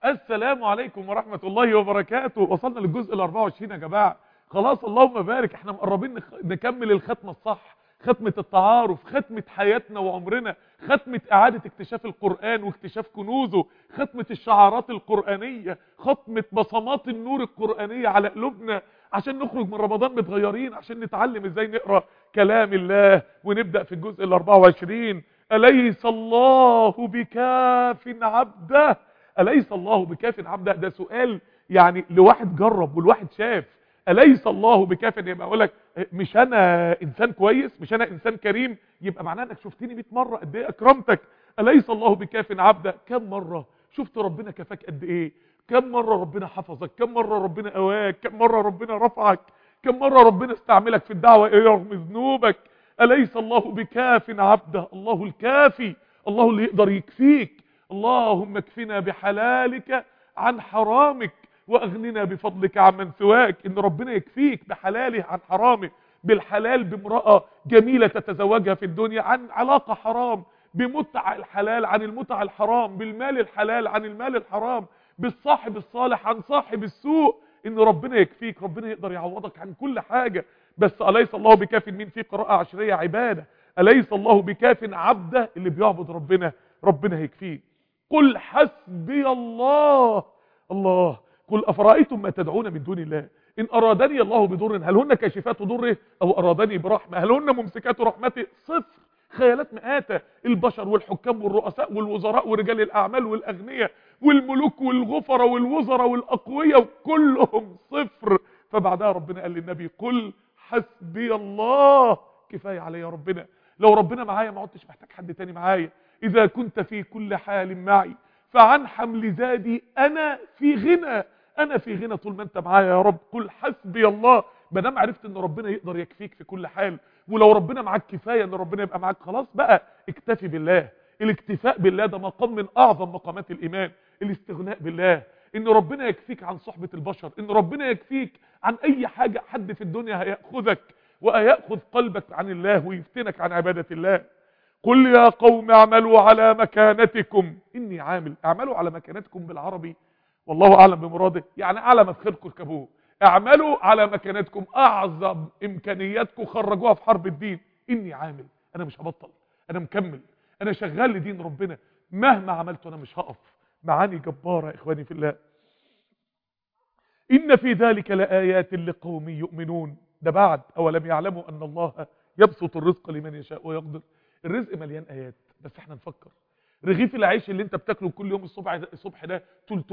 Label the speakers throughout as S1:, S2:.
S1: السلام عليكم ورحمة الله وبركاته وصلنا للجزء ال 24 يا جماعة خلاص اللهم بارك احنا مقربين نخ- نكمل الختمة الصح ختمة التعارف ختمة حياتنا وعمرنا ختمة إعادة اكتشاف القرآن واكتشاف كنوزه ختمة الشعارات القرآنية ختمة بصمات النور القرآنية على قلوبنا عشان نخرج من رمضان متغيرين عشان نتعلم ازاي نقرأ كلام الله ونبدأ في الجزء ال 24 أليس الله بكاف عبده أليس الله بكاف عبده ده سؤال يعني لواحد جرب والواحد شاف أليس الله بكاف يبقى أقول لك مش أنا إنسان كويس مش أنا إنسان كريم يبقى معناه إنك شفتني 100 مرة قد إيه أكرمتك أليس الله بكاف عبده كم مرة شفت ربنا كفاك قد إيه كم مرة ربنا حفظك كم مرة ربنا قواك كم مرة ربنا رفعك كم مرة ربنا استعملك في الدعوة إليه رغم ذنوبك أليس الله بكاف عبده الله الكافي الله اللي يقدر يكفيك اللهم اكفنا بحلالك عن حرامك واغننا بفضلك عمن سواك ان ربنا يكفيك بحلاله عن حرامه بالحلال بامرأة جميلة تتزوجها في الدنيا عن علاقة حرام بمتع الحلال عن المتع الحرام بالمال الحلال عن المال الحرام بالصاحب الصالح عن صاحب السوء ان ربنا يكفيك ربنا يقدر يعوضك عن كل حاجة بس أليس الله بكاف مين في قراءة عشرية عبادة أليس الله بكاف عبده اللي بيعبد ربنا ربنا هيكفيه قل حسبي الله الله قل أفرأيتم ما تدعون من دون الله إن أرادني الله بضر هل هن كاشفات ضره أو أرادني برحمة هل هن ممسكات رحمته صفر خيالات مآتة البشر والحكام والرؤساء والوزراء ورجال الأعمال والأغنياء والملوك والغفرة والوزراء والأقوياء كلهم صفر فبعدها ربنا قال للنبي قل حسبي الله كفاية علي يا ربنا لو ربنا معايا ما عدتش محتاج حد تاني معايا إذا كنت في كل حال معي فعن حمل زادي أنا في غنى أنا في غنى طول ما أنت معايا يا رب قل حسبي الله ما دام عرفت ان ربنا يقدر يكفيك في كل حال ولو ربنا معاك كفايه ان ربنا يبقى معاك خلاص بقى اكتفي بالله الاكتفاء بالله ده مقام من اعظم مقامات الايمان الاستغناء بالله ان ربنا يكفيك عن صحبه البشر ان ربنا يكفيك عن اي حاجه حد في الدنيا هياخذك وياخذ قلبك عن الله ويفتنك عن عباده الله قل يا قوم اعملوا على مكانتكم اني عامل اعملوا على مكانتكم بالعربي والله اعلم بمراده يعني اعلى ما في خيركم اركبوه اعملوا على مكانتكم اعظم امكانياتكم خرجوها في حرب الدين اني عامل انا مش هبطل انا مكمل انا شغال لدين ربنا مهما عملت انا مش هقف معاني جبارة يا اخواني في الله ان في ذلك لآيات لقوم يؤمنون ده بعد اولم يعلموا ان الله يبسط الرزق لمن يشاء ويقدر الرزق مليان ايات بس احنا نفكر رغيف العيش اللي انت بتاكله كل يوم الصبح ده, الصبح ده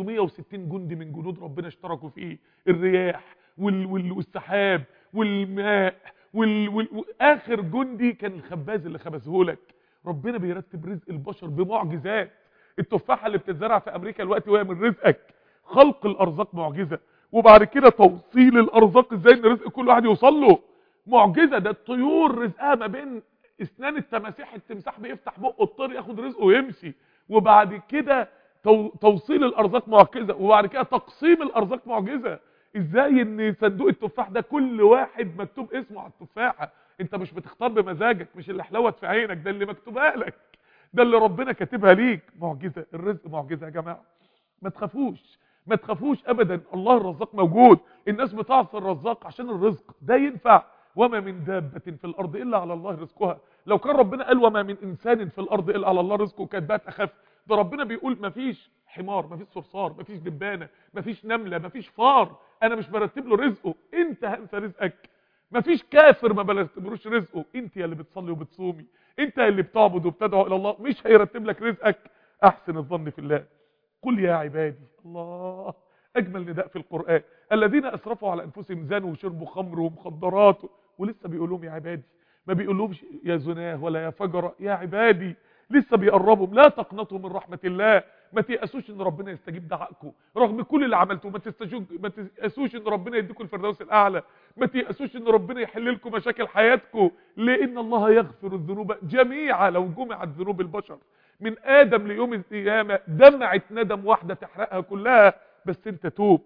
S1: 360 جندي من جنود ربنا اشتركوا فيه الرياح وال وال والسحاب والماء وال وال واخر جندي كان الخباز اللي خبزه لك ربنا بيرتب رزق البشر بمعجزات التفاحه اللي بتتزرع في امريكا دلوقتي وهي من رزقك خلق الارزاق معجزه وبعد كده توصيل الارزاق ازاي ان رزق كل واحد يوصل له معجزه ده الطيور رزقها ما بين اسنان التماسيح التمساح بيفتح بقه الطير ياخد رزقه ويمشي وبعد كده تو توصيل الارزاق معجزه وبعد كده تقسيم الارزاق معجزه ازاي ان صندوق التفاح ده كل واحد مكتوب اسمه على التفاحه انت مش بتختار بمزاجك مش اللي حلوت في عينك ده اللي مكتوبها لك ده اللي ربنا كاتبها ليك معجزه الرزق معجزه يا جماعه ما تخافوش ما تخافوش ابدا الله الرزاق موجود الناس بتعصي الرزاق عشان الرزق ده ينفع وما من دابة في الأرض إلا على الله رزقها لو كان ربنا قال وما من إنسان في الأرض إلا على الله رزقه كانت بقت أخف ده ربنا بيقول مفيش حمار مفيش صرصار مفيش دبانة مفيش نملة مفيش فار أنا مش برتب له رزقه أنت هنسى رزقك مفيش كافر ما برتبلوش رزقه أنت يا اللي بتصلي وبتصومي أنت يا اللي بتعبد وبتدعو إلى الله مش هيرتب لك رزقك أحسن الظن في الله قل يا عبادي الله أجمل نداء في القرآن الذين أسرفوا على أنفسهم زانوا وشربوا خمر ومخدرات ولسه بيقول لهم يا عبادي ما بيقولهمش يا زناه ولا يا فجر يا عبادي لسه بيقربهم لا تقنطوا من رحمة الله ما تيأسوش ان ربنا يستجيب دعائكم رغم كل اللي عملتوه ما تستجوب ما تيأسوش ان ربنا يديكم الفردوس الاعلى ما تيأسوش ان ربنا يحل لكم مشاكل حياتكم لان الله يغفر الذنوب جميعا لو جمعت ذنوب البشر من ادم ليوم القيامه دمعه ندم واحده تحرقها كلها بس انت توب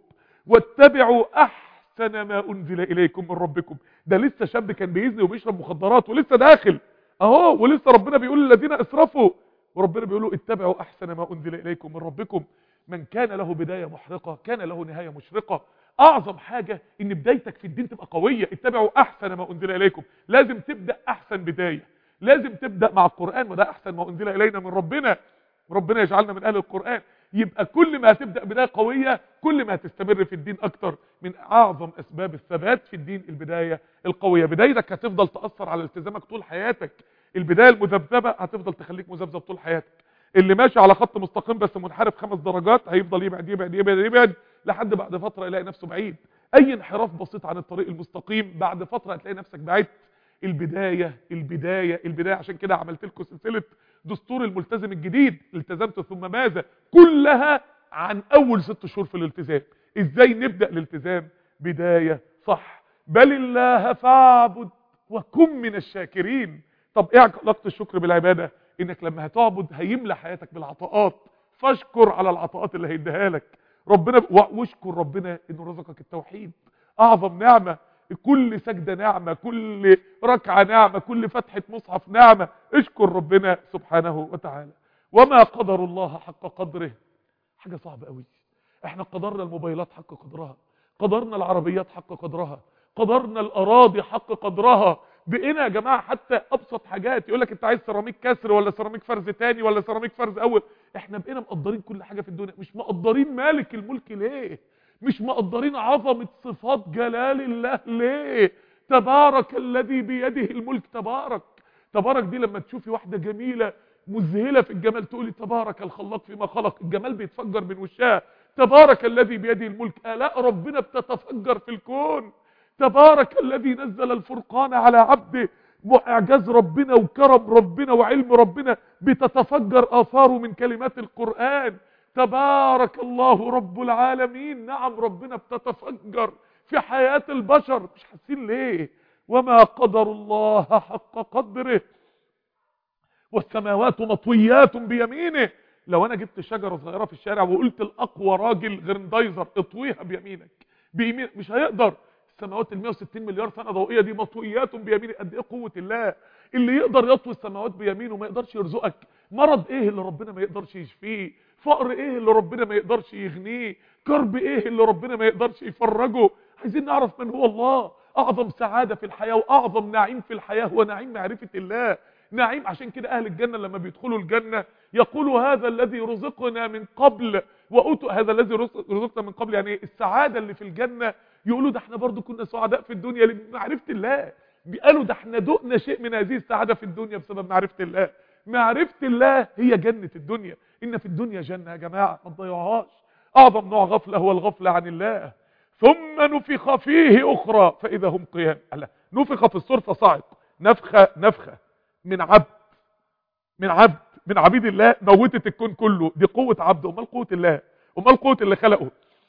S1: واتبعوا احسن ما انزل اليكم من ربكم ده لسه شاب كان بيزني وبيشرب مخدرات ولسه داخل اهو ولسه ربنا بيقول للذين اسرفوا وربنا بيقول له اتبعوا احسن ما انزل اليكم من ربكم من كان له بداية محرقة كان له نهاية مشرقة اعظم حاجة ان بدايتك في الدين تبقى قوية اتبعوا احسن ما انزل اليكم لازم تبدأ احسن بداية لازم تبدأ مع القرآن وده احسن ما انزل الينا من ربنا ربنا يجعلنا من اهل القرآن يبقى كل ما هتبدأ بداية قوية كل ما هتستمر في الدين اكتر من اعظم اسباب الثبات في الدين البداية القوية بدايتك هتفضل تأثر على التزامك طول حياتك البداية المذبذبة هتفضل تخليك مذبذب طول حياتك اللي ماشي على خط مستقيم بس منحرف خمس درجات هيفضل يبعد يبعد يبعد يبعد لحد بعد فترة يلاقي نفسه بعيد اي انحراف بسيط عن الطريق المستقيم بعد فترة هتلاقي نفسك بعيد البداية البداية البداية عشان كده عملت لكم سلسلة دستور الملتزم الجديد التزمت ثم ماذا كلها عن اول ست شهور في الالتزام ازاي نبدأ الالتزام بداية صح بل الله فاعبد وكن من الشاكرين طب ايه علاقة الشكر بالعبادة انك لما هتعبد هيملى حياتك بالعطاءات فاشكر على العطاءات اللي هيديها لك ربنا واشكر ربنا انه رزقك التوحيد اعظم نعمة كل سجدة نعمة كل ركعة نعمة كل فتحة مصحف نعمة اشكر ربنا سبحانه وتعالى وما قدر الله حق قدره حاجة صعبة قوي احنا قدرنا الموبايلات حق قدرها قدرنا العربيات حق قدرها قدرنا الاراضي حق قدرها بقينا يا جماعة حتى ابسط حاجات يقول لك انت عايز سيراميك كسر ولا سيراميك فرز تاني ولا سيراميك فرز اول احنا بقينا مقدرين كل حاجة في الدنيا مش مقدرين مالك الملك ليه مش مقدرين عظمة صفات جلال الله ليه تبارك الذي بيده الملك تبارك تبارك دي لما تشوفي واحدة جميلة مذهلة في الجمال تقولي تبارك الخلاق فيما خلق الجمال بيتفجر من وشها تبارك الذي بيده الملك آلاء ربنا بتتفجر في الكون تبارك الذي نزل الفرقان على عبده واعجاز ربنا وكرم ربنا وعلم ربنا بتتفجر آثاره من كلمات القرآن تبارك الله رب العالمين نعم ربنا بتتفجر في حياة البشر مش حاسين ليه وما قدر الله حق قدره والسماوات مطويات بيمينه لو انا جبت شجرة صغيرة في الشارع وقلت الاقوى راجل غرندايزر اطويها بيمينك بيمين مش هيقدر السماوات ال 160 مليار سنة ضوئية دي مطويات بيمينه قد ايه قوة الله اللي يقدر يطوي السماوات بيمينه ما يقدرش يرزقك مرض ايه اللي ربنا ما يقدرش يشفيه فقر ايه اللي ربنا ما يقدرش يغنيه كرب ايه اللي ربنا ما يقدرش يفرجه عايزين نعرف من هو الله اعظم سعادة في الحياة واعظم نعيم في الحياة هو نعيم معرفة الله نعيم عشان كده اهل الجنة لما بيدخلوا الجنة يقولوا هذا الذي رزقنا من قبل وأوتوا هذا الذي رزقنا من قبل يعني السعادة اللي في الجنة يقولوا ده احنا برضو كنا سعداء في الدنيا لمعرفة الله قالوا ده احنا دقنا شيء من هذه السعادة في الدنيا بسبب معرفة الله معرفة الله هي جنة الدنيا إن في الدنيا جنة يا جماعة ما تضيعوهاش أعظم نوع غفلة هو الغفلة عن الله ثم نفخ فيه أخرى فإذا هم قيام الله نفخ في الصور فصعق نفخة نفخة من عبد من عبد من عبيد الله موتت الكون كله دي قوة عبد امال قوة الله امال قوة اللي خلقه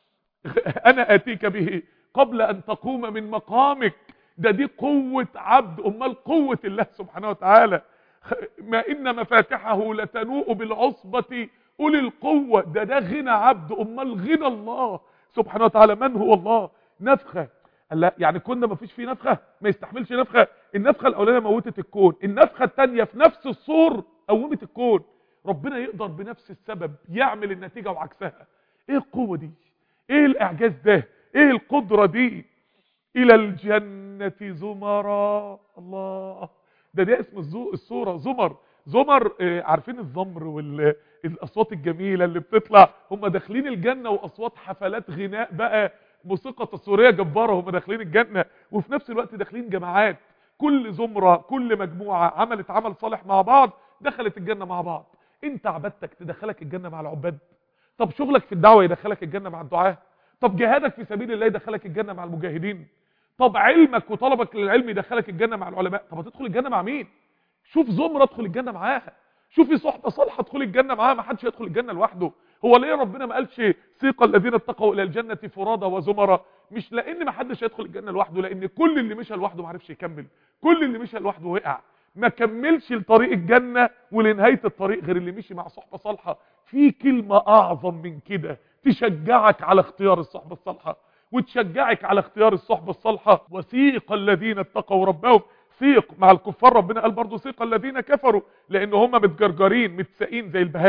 S1: انا اتيك به قبل ان تقوم من مقامك ده دي قوة عبد امال قوة الله سبحانه وتعالى ما ان مفاتحه لتنوء بالعصبة اولي القوة ده ده غنى عبد امال غنى الله سبحانه وتعالى من هو الله نفخة لا يعني كنا ما فيش فيه نفخة ما يستحملش نفخة النفخة الاولانية موتت الكون النفخة الثانية في نفس الصور قومت الكون ربنا يقدر بنفس السبب يعمل النتيجة وعكسها ايه القوة دي ايه الاعجاز ده ايه القدرة دي الى الجنة زمرا الله ده ده اسم الصورة زمر زمر آه عارفين الزمر والاصوات الجميلة اللي بتطلع هم داخلين الجنة واصوات حفلات غناء بقى موسيقى تصويرية جبارة هم داخلين الجنة وفي نفس الوقت داخلين جماعات كل زمرة كل مجموعة عملت عمل صالح مع بعض دخلت الجنة مع بعض انت عبادتك تدخلك الجنة مع العباد طب شغلك في الدعوة يدخلك الجنة مع الدعاة طب جهادك في سبيل الله يدخلك الجنة مع المجاهدين طب علمك وطلبك للعلم يدخلك الجنة مع العلماء طب هتدخل الجنة مع مين شوف زمرة ادخل الجنة معاها شوفي صحبة صالحة ادخل الجنة معاها ما حدش يدخل الجنة لوحده هو ليه ربنا ما قالش سيق الذين اتقوا الى الجنة فرادى وزمرة مش لان ما حدش يدخل الجنة لوحده لان كل اللي مشى لوحده ما عرفش يكمل كل اللي مشى لوحده وقع ما كملش لطريق الجنة ولنهاية الطريق غير اللي مشي مع صحبة صالحة في كلمة اعظم من كده تشجعك على اختيار الصحبة الصالحة وتشجعك على اختيار الصحبة الصالحة وسيق الذين اتقوا ربهم سيق مع الكفار ربنا قال برضو سيق الذين كفروا لان هم متجرجرين متساقين زي البهائم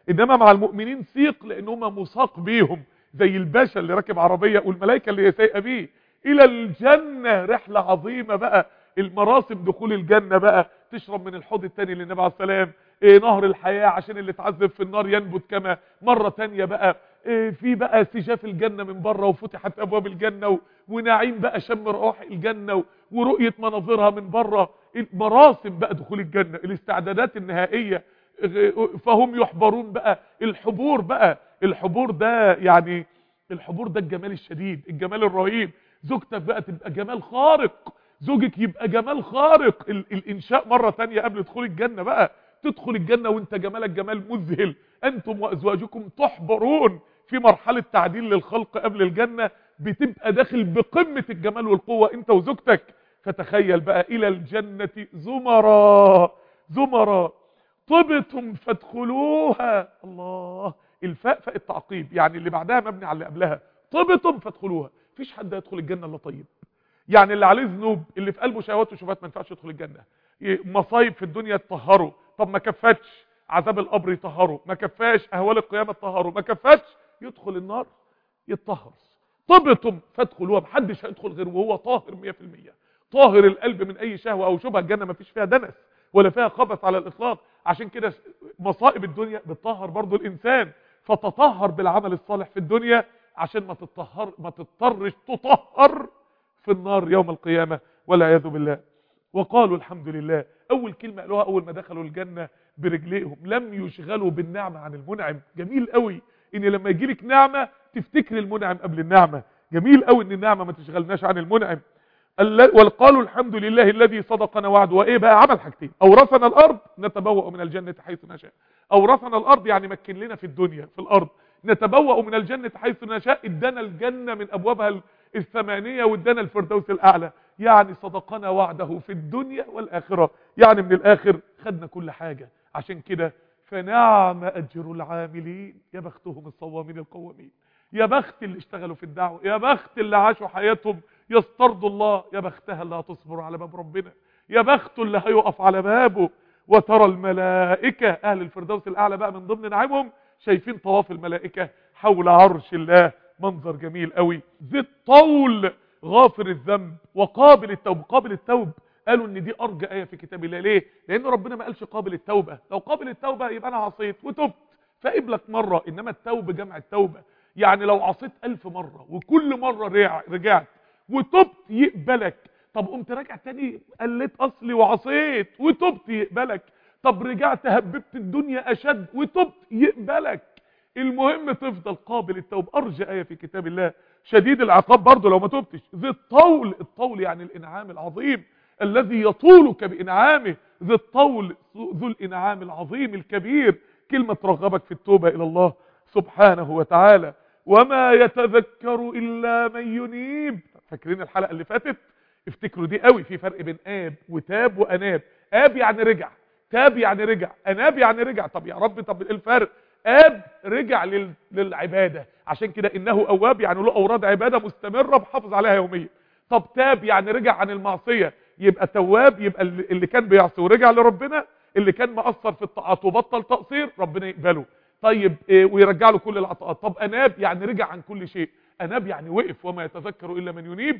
S1: انما مع المؤمنين سيق لان هم مساق بيهم زي الباشا اللي راكب عربيه والملائكه اللي سايقه بيه الى الجنه رحله عظيمه بقى المراسم دخول الجنه بقى تشرب من الحوض الثاني للنبي عليه السلام إيه نهر الحياه عشان اللي اتعذب في النار ينبت كما مره ثانيه بقى إيه في بقى استجاف الجنه من بره وفتحت ابواب الجنه و... ونعيم بقى شم روائح الجنه و... ورؤيه مناظرها من بره المراسم بقى دخول الجنه الاستعدادات النهائيه فهم يحبرون بقى الحبور بقى الحبور ده يعني الحبور ده الجمال الشديد الجمال الرهيب زوجتك بقى تبقى جمال خارق زوجك يبقى جمال خارق ال الانشاء مرة تانية قبل دخول الجنة بقى تدخل الجنة وانت جمالك جمال مذهل انتم وازواجكم تحبرون في مرحلة تعديل للخلق قبل الجنة بتبقى داخل بقمة الجمال والقوة انت وزوجتك فتخيل بقى الى الجنة زمرا زمرا طبتم فادخلوها الله الفاء فاء التعقيب يعني اللي بعدها مبني على اللي قبلها طبتم فادخلوها مفيش حد يدخل الجنة الا طيب يعني اللي عليه ذنوب اللي في قلبه شهوات وشبهات ما ينفعش يدخل الجنة مصايب في الدنيا تطهره طب ما كفتش عذاب القبر يطهره ما كفاش اهوال القيامة تطهره ما كفاش يدخل النار يتطهر طبتم فادخلوها محدش هيدخل غير وهو طاهر 100% طاهر القلب من اي شهوة او شبهة الجنة ما فيش فيها دنس ولا فيها خبث على الاطلاق عشان كده مصائب الدنيا بتطهر برضو الانسان فتطهر بالعمل الصالح في الدنيا عشان ما تطهر ما تضطرش تطهر في النار يوم القيامة والعياذ بالله وقالوا الحمد لله اول كلمة قالوها اول ما دخلوا الجنة برجليهم لم يشغلوا بالنعمة عن المنعم جميل قوي ان لما يجيلك نعمة تفتكر المنعم قبل النعمة جميل قوي ان النعمة ما تشغلناش عن المنعم وقالوا الحمد لله الذي صدقنا وعده وايه بقى عمل حاجتين اورثنا الارض نتبوأ من الجنة حيث نشاء اورثنا الارض يعني مكن لنا في الدنيا في الارض نتبوأ من الجنة حيث نشاء ادانا الجنة من ابوابها الثمانية وادانا الفردوس الاعلى يعني صدقنا وعده في الدنيا والاخرة يعني من الاخر خدنا كل حاجة عشان كده فنعم اجر العاملين يا بختهم الصوامين القوامين يا بخت اللي اشتغلوا في الدعوة يا بخت اللي عاشوا حياتهم يسترضوا الله يا بختها اللي هتصبر على باب ربنا يا بخته اللي هيقف على بابه وترى الملائكة اهل الفردوس الاعلى بقى من ضمن نعيمهم شايفين طواف الملائكة حول عرش الله منظر جميل قوي ذي الطول غافر الذنب وقابل التوب قابل التوب قالوا ان دي ارجى ايه في كتاب الله ليه لان ربنا ما قالش قابل التوبه لو قابل التوبه يبقى انا عصيت وتبت فقبلك مره انما التوبه جمع التوبه يعني لو عصيت ألف مرة وكل مرة رجعت وتبت يقبلك طب قمت راجع تاني قلت اصلي وعصيت وتبت يقبلك طب رجعت هببت الدنيا اشد وتبت يقبلك المهم تفضل قابل التوب ارجى ايه في كتاب الله شديد العقاب برضه لو ما تبتش ذي الطول الطول يعني الانعام العظيم الذي يطولك بانعامه ذي الطول ذو الانعام العظيم الكبير كلمة ترغبك في التوبة الى الله سبحانه وتعالى وما يتذكر الا من ينيب فاكرين الحلقة اللي فاتت افتكروا دي قوي في فرق بين اب وتاب واناب اب يعني رجع تاب يعني رجع اناب يعني رجع طب يا رب طب ايه الفرق اب رجع لل... للعبادة عشان كده انه اواب يعني له اوراد عبادة مستمرة بحافظ عليها يوميا طب تاب يعني رجع عن المعصية يبقى تواب يبقى اللي كان بيعصي ورجع لربنا اللي كان مقصر في الطاعات وبطل تقصير ربنا يقبله طيب إيه ويرجع له كل العطاءات طب اناب يعني رجع عن كل شيء اناب يعني وقف وما يتذكر الا من ينيب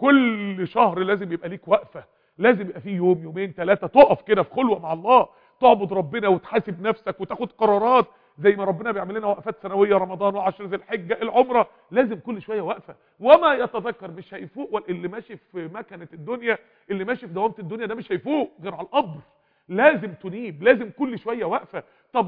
S1: كل شهر لازم يبقى ليك وقفة لازم يبقى فيه يوم يومين ثلاثة تقف كده في خلوة مع الله تعبد ربنا وتحاسب نفسك وتاخد قرارات زي ما ربنا بيعمل لنا وقفات سنوية رمضان وعشر ذي الحجة العمرة لازم كل شوية وقفة وما يتذكر مش هيفوق اللي ماشي في مكنة الدنيا اللي ماشي في دوامة الدنيا ده مش هيفوق غير على القبر لازم تنيب لازم كل شوية وقفة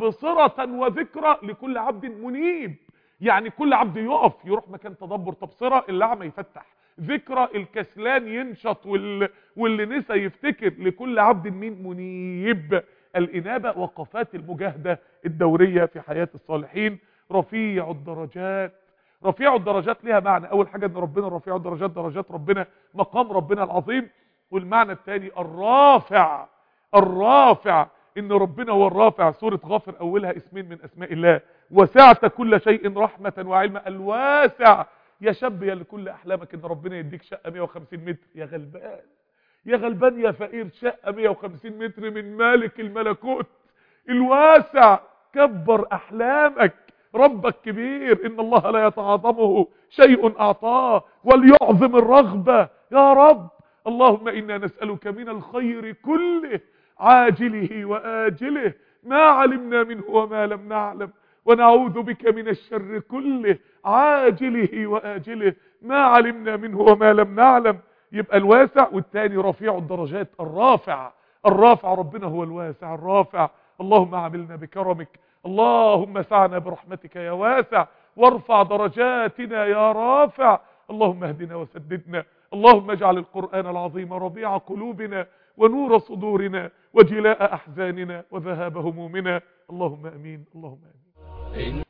S1: تبصرة وذكرى لكل عبد منيب يعني كل عبد يقف يروح مكان تدبر تبصرة اللعمة يفتح ذكرى الكسلان ينشط وال... واللي نسى يفتكر لكل عبد مين منيب الإنابة وقفات المجاهدة الدورية في حياة الصالحين رفيع الدرجات رفيع الدرجات ليها معنى أول حاجة أن ربنا رفيع الدرجات درجات ربنا مقام ربنا العظيم والمعنى الثاني الرافع الرافع ان ربنا هو الرافع سورة غافر اولها اسمين من اسماء الله وسعت كل شيء رحمة وعلما الواسع يا شاب يا لكل احلامك ان ربنا يديك شقة 150 متر يا غلبان يا غلبان يا فقير شقة 150 متر من مالك الملكوت الواسع كبر احلامك ربك كبير ان الله لا يتعاظمه شيء اعطاه وليعظم الرغبة يا رب اللهم انا نسألك من الخير كله عاجله واجله ما علمنا منه وما لم نعلم ونعوذ بك من الشر كله عاجله واجله ما علمنا منه وما لم نعلم يبقى الواسع والتاني رفيع الدرجات الرافع الرافع ربنا هو الواسع الرافع اللهم عاملنا بكرمك اللهم سعنا برحمتك يا واسع وارفع درجاتنا يا رافع اللهم اهدنا وسددنا اللهم اجعل القرآن العظيم ربيع قلوبنا ونور صدورنا وجلاء أحزاننا وذهاب همومنا اللهم أمين اللهم أمين